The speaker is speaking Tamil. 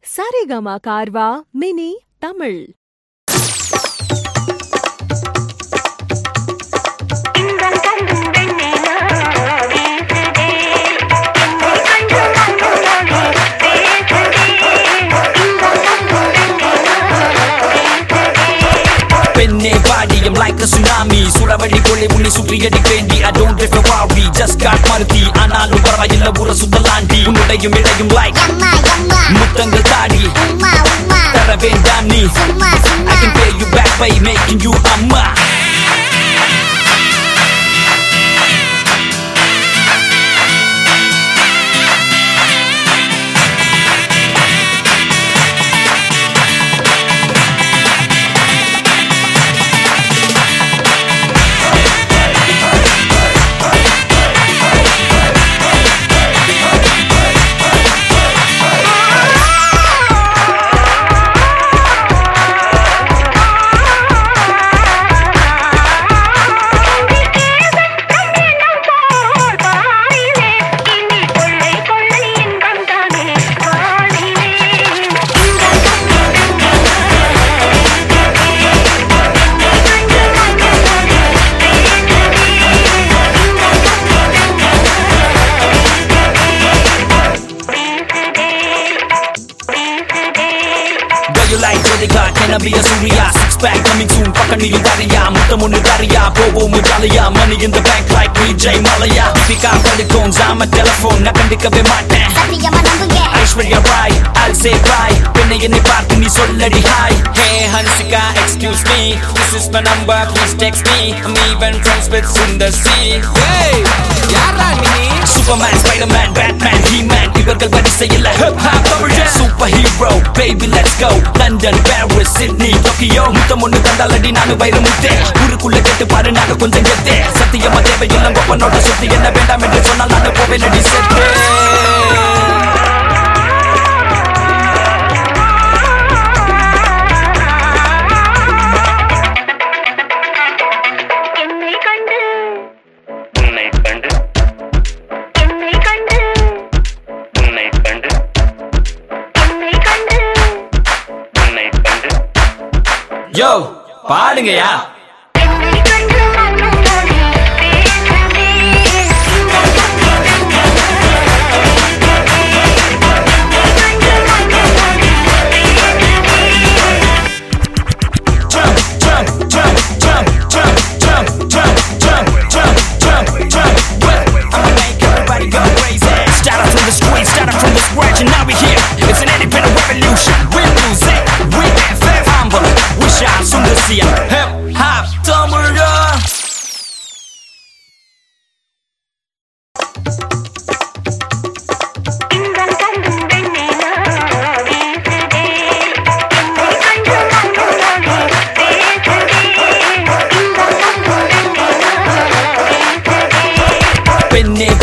சரிகமா கார்வா மினி தமிழ் இன்பம் தந்தும் வெண்ணிலா வீசுதே என்னை கண்டு மனமொழி பேசுதே இன்பம் தந்தும் வெண்ணிலா வீசுதே பெண்ணே பாடியம் like a tsunami சுடவழி கொள்ளை உன்னை சுற்றியடி வேண்டி I don't drift a Ferrari just got மருதி ஆனாலும் பரவாயில்ல ஊர சுத்தலாண்டி உன்னுடையும் இடையும் like Yamma, yamma, முத்தங்கள் தாடி umma, umma, தர வேண்டாம் நீ summa, I can summa. pay you back by making you அம்மா பாரிலே இனி கொள்ளை கொள்ளை இன்பம் தானே பாரிலே இன்பம் தந்தும் Girl you like Jyotika can I be a Surya six pack coming soon பக்க நீயும் தரையா முத்தம் ஒண்ணு தரையா போவோம் ஜாலியா money in the bank like Vijay மலையா தீபிகா படுக்கும் ஜாம டெலிபோன் நான் கண்டுக்கவே மாட்டேன் சத்தியமா நம்புங்க Aishwarya Rai I'll say bye பெண்ணை என்னை பார்த்து நீ சொல்லடி hi Hey Hansika excuse me This is my number please text me I'm even friends with Sundar C Hey யாரா நீ Superman Spiderman Batman He-Man இவர்கள் வரிசையில் hip hop தமிழன் Super hero baby let's go London Paris Sydney Tokyo முத்தம் ஒண்ணு தந்தாலடி நானு வைரமுத்தே ஊருக்குள்ள கேட்டு பாரு நாங்க கொஞ்சம் கெத்தே சத்தியமா தேவையில்லை கொப்பனோட சுத்தி என்ன வேண்டாம் என்று சொன்னால் நானு போவேன் அடி செத்தே என்னை கண்டு உன்னை கண்டு என்னை கண்டு உன்னை கண்டு என்னை கண்டு உன்னை கண்டு யோ பாடுங்கயா என்னை கண்டு மனமொழி பேசுதே இன்பம் தந்தும் Jump, jump, jump, jump, jump, jump, jump, jump, jump, jump, jump. Well, I'ma make everybody go crazy. Start out from the screen, start out from the scratch, and now we're here. It's an independent revolution.